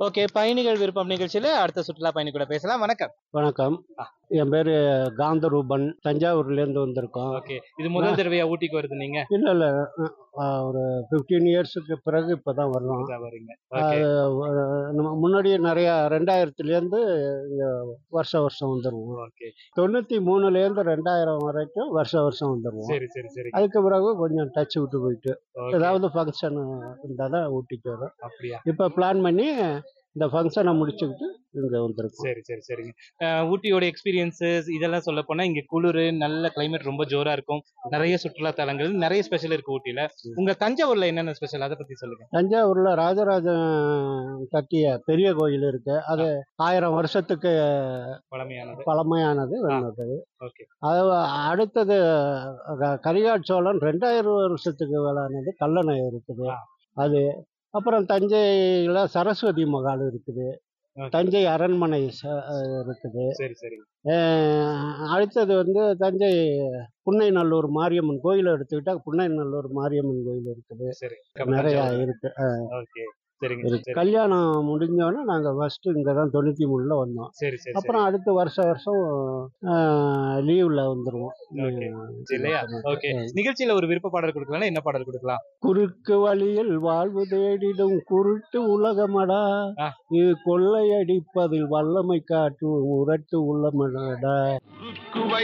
Okay பயணிகள் விருப்பம் நிகழ்ச்சியில அடுத்த சுற்றுலா பயணி கூட பேசலாம் வணக்கம் வணக்கம் என் பேர் காந்தரூபன் தஞ்சாவூர்லேருந்து வந்திருக்கோம் ஓகே இது முதல் தடவையா ஊட்டிக்கு வருது நீங்க இல்லை இல்லை ஒரு ஃபிஃப்டீன் இயர்ஸுக்கு பிறகு இப்போ தான் வர்றோம் புதுசா வரீங்க ஓகே அஹ், நம்ம முன்னாடியே நிறையா ரெண்டாயிரத்துலேருந்து இங்கே வருஷம் வருஷம் வந்துடுவோம் ஓகே தொண்ணூற்றி மூணுலேருந்து ரெண்டாயிரம் வரைக்கும் வருஷம் வருஷம் வந்துடுவோம் சரி சரி சரி அதுக்கு பிறகு கொஞ்சம் டச் விட்டு போயிட்டு ஓகே. ஏதாவது ஃபங்க்ஷன் இருந்தால் தான் ஊட்டிக்கு வரும் அப்படியா இப்போ பிளான் பண்ணி இந்த ஃபங்க்ஷனை முடிச்சுக்கிட்டு இங்கே வந்திருக்கோம் சரி சரி சரிங்க அஹ், ஊட்டியோட எக்ஸ்பீரியன்சஸ் இதெல்லாம் சொல்ல போனா இங்க குளிர் நல்ல கிளைமேட் ரொம்ப ஜோரா இருக்கும் நிறைய சுற்றுலா தலங்கள் நிறைய ஸ்பெஷல் இருக்கு ஊட்டியில உங்க தஞ்சாவூர்ல என்னென்ன ஸ்பெஷல் அதை பத்தி சொல்லுங்க தஞ்சாவூர்ல ராஜராஜன் கட்டிய பெரிய கோயில் இருக்கு அது ஆயிரம் வருஷத்துக்கு பழமையானது பழமையானது வெள்ளது ஓகே அது அடுத்தது க- கரிகால் சோழன் ரெண்டாயிரம் வருஷத்துக்கு வேளானது கல்லணை இருக்குது ஆ. அது அப்புறம் தஞ்சையில் சரஸ்வதி மகால் இருக்குது Okay. தஞ்சை அரண்மனை ச- இருக்குது சரி சரி அஹ் அடுத்தது வந்து தஞ்சை புன்னைநல்லூர் மாரியம்மன் கோயில் எடுத்துக்கிட்டா புன்னைநல்லூர் மாரியம்மன் கோயில் இருக்குது சரி நிறையா இருக்கு ஓகே சரிங்க இருக்கு சரி கல்யாணம் முடிஞ்சோடனே நாங்கள் ஃபஸ்ட்டு இங்கே தான் தொண்ணூற்றி மூணில் வந்தோம் சரி சரி அப்புறம் அடுத்து வருஷம் வருஷம் லீவில் வந்துடுவோம் Okay. சரி இல்லையா ஓகே நிகழ்ச்சியில ஒரு விருப்ப பாடல் கொடுக்கலாம் என்ன பாடல் கொடுக்கலாம் குறுக்கு வழியில் வாழ்வு தேடிடும் குருட்டு உலகமடா ஆ. இது கொள்ளையடிப்பதில் வல்லமை காட்டும் உரட்டு உள்ளமடா